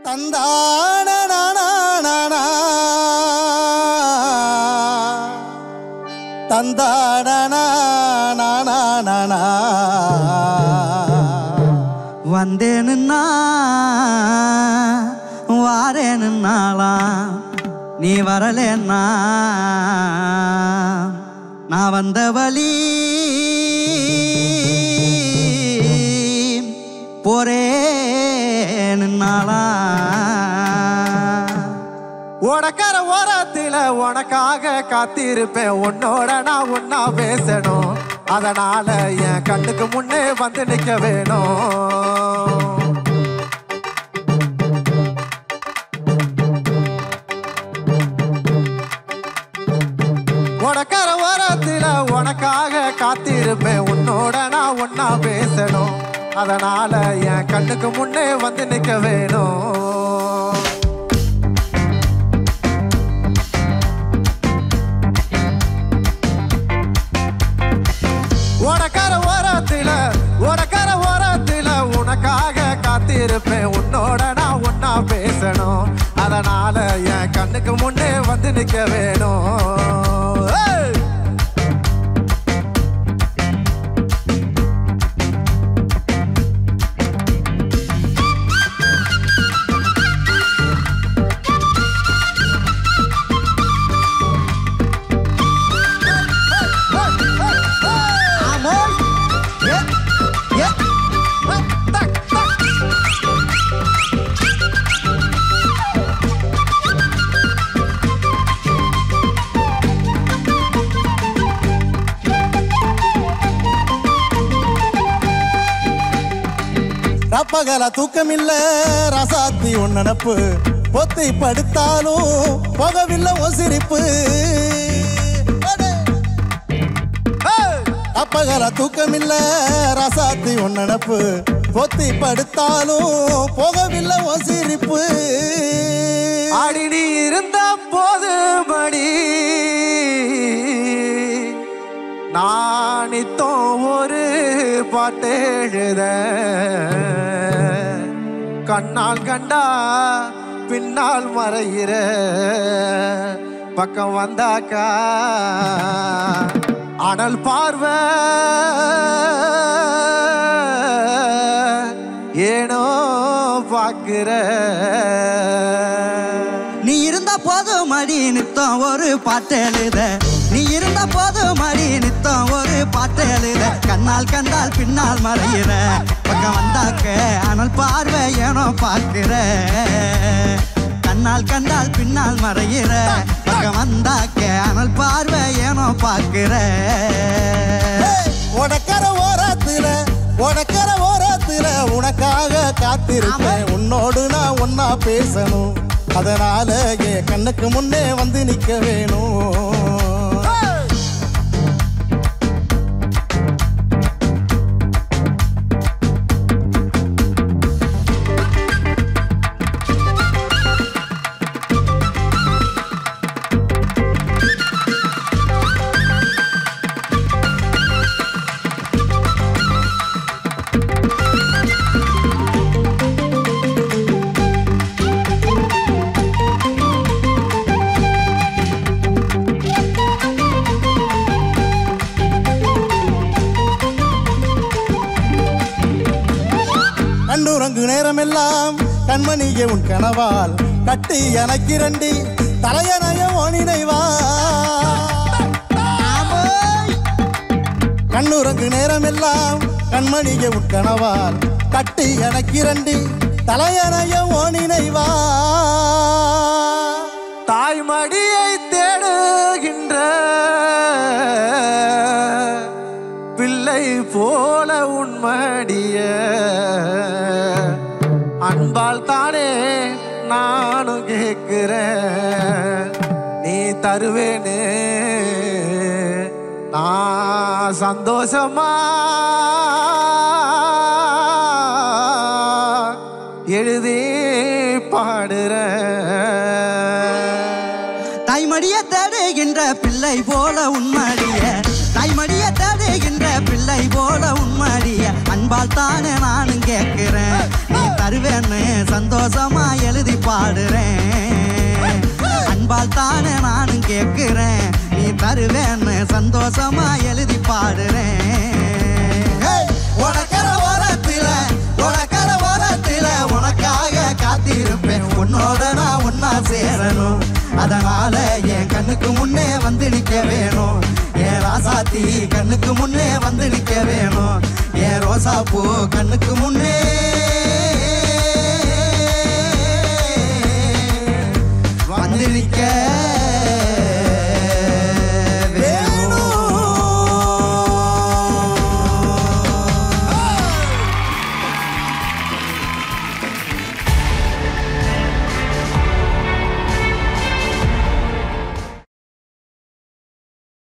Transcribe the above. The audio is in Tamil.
தந்தானா தந்தானா வந்தேனுன்னா வாரேனுன்னாலாம் நீ வரலேன்னா நான் வந்த வழி போறேனுன்னாலாம் உனக்கர ஓரத்தில உனக்காக காத்திருப்பேன் உன்னோட நான் உன்னா பேசணும் அதனால என் கண்ணுக்கு முன்னே வந்து நிக்க வேணும் உனக்கர ஓரத்தில உனக்காக காத்திருப்பேன் உன்னோட நான் ஒன்னா பேசணும் அதனால என் கண்ணுக்கு முன்னே வந்து நிக்க வேணும் உனக்கர ஓரத்தில உனக்கர ஓரத்தில உனக்காக காத்திருப்பேன் உன்னோட நான் ஒன்னா பேசணும் அதனால என் கண்ணுக்கு முன்னே வந்து நிக்க வேணும் ஏய்! ரப்பகல தூக்கமில்ல ரசாத்தி உன் நினப்பு பொத்தி படுத்தாலும் போகவில்லை உன் சிரிப்பு அடே. ஏய்! ரப்பகல தூக்கமில்ல ரசாத்தி உன் நினப்பு பொத்தி படுத்தாலும் போகவில்லை உன் சிரிப்பு ஆடி நீ இருந்த போது மடி நானித்தோ ஒரு பாட்டு எழுத கண்ணால் கண்டா பின்னால் மறையிற பக்கம் வந்தாக்கா அனல் பார்வை ஏனோ பார்க்கிற நீ இருந்த போதும் அடி நித்தம் ஒரு பாட்டு எழுத நீ இருந்த போதும் அடி நித்தம் ஒரு பாட்டு எழுத கண்ணால் கண்டால் பின்னால் மறையிற பக்கம் வந்தாக்க அனல் பார்வை ஏனோ பார்க்கிற கண்ணால் கண்டால் பின்னால் மறையிற பக்கம் வந்தாக்க அனல் பார்வை ஏனோ பார்க்கிற உனக்கர ஓரத்துல உனக்கர ஓரத்துல உனக்காக காத்திருப்பேன் உன்னோடு நான் ஒன்னா பேசணும் அதனால என் கண்ணுக்கு முன்னே வந்து நிக்க வேணும் கண்டுறங்கு நேரமெல்லாம் கண்மணியே உன் கனவால் கட்டி எனக்கு இரண்டி தலையணைய ஓனினைவா கண்ணுறங்கு நேரமெல்லாம் கண்மணியே உன் கனவால் கட்டி எனக்கு இரண்டி தலையணைய ஓனினைவா தாய்மடியை தேடுகின்ற பிள்ளை போல உன்மடிய அன்பால் தானே நானும் கேட்கிறேன் நீ தருவேனே நான் சந்தோஷமா எழுதி பாடுறேன் தாய்மடிய தேடுகின்ற பிள்ளை போல உண்மடிய தாய்மடிய தேடுகின்ற பிள்ளை போல உண்மடிய அன்பால் தானே நானும் கேட்கிறேன் நீ தருவேன்னு சந்தோஷமா எழுதி பாடுறேன் அன்பால் தானே நானும் கேட்கிறேன் நீ தருவேன்னு சந்தோஷமா எழுதி பாடுறேன் ஏய், உனக்கர ஓரத்தில உனக்கர ஓரத்தில உனக்காக காத்திருப்பேன் உன்னோட நான் ஒன்னா சேரணும் அதனால என் கண்ணுக்கு முன்னே வந்து நிக்க வேணும் என் ராசாத்தி கண்ணுக்கு முன்னே வந்து நிக்க வேணும் என் ரோசா பூ கண்ணுக்கு முன்னே